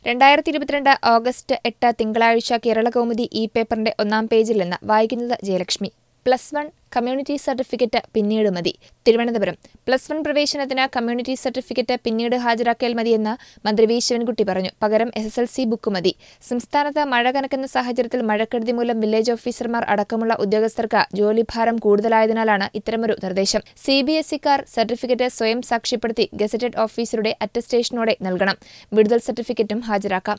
രണ്ടായിരത്തി ഇരുപത്തിരണ്ട് ഓഗസ്റ്റ് എട്ട് തിങ്കളാഴ്ച കേരളകൗമുദി ഇ പേപ്പറിന്റെ ഒന്നാം പേജിൽ നിന്ന് വായിക്കുന്നത് Jayalakshmi plus one community certificate പിന്നീട് മതി തിരുവനന്തപുരം പ്ലസ് വൺ പ്രവേശനത്തിന് കമ്മ്യൂണിറ്റി സർട്ടിഫിക്കറ്റ് പിന്നീട് ഹാജരാക്കിയാൽ മതിയെന്ന് മന്ത്രി വി ശിവൻകുട്ടി പറഞ്ഞു പകരം S S L C book മതി സംസ്ഥാനത്ത് മഴ കനക്കുന്ന സാഹചര്യത്തിൽ മഴക്കെടുതി മൂലം വില്ലേജ് ഓഫീസർമാർ അടക്കമുള്ള ഉദ്യോഗസ്ഥർക്ക് ജോലിഭാരം കൂടുതലായതിനാലാണ് ഇത്തരമൊരു നിർദ്ദേശം സി ബി എസ് ഇക്കാർ സർട്ടിഫിക്കറ്റ് സ്വയം സാക്ഷ്യപ്പെടുത്തി ഗസറ്റഡ് ഓഫീസറുടെ അറ്റസ്റ്റേഷനോടെ നൽകണം വിടുതൽ സർട്ടിഫിക്കറ്റും ഹാജരാക്കാം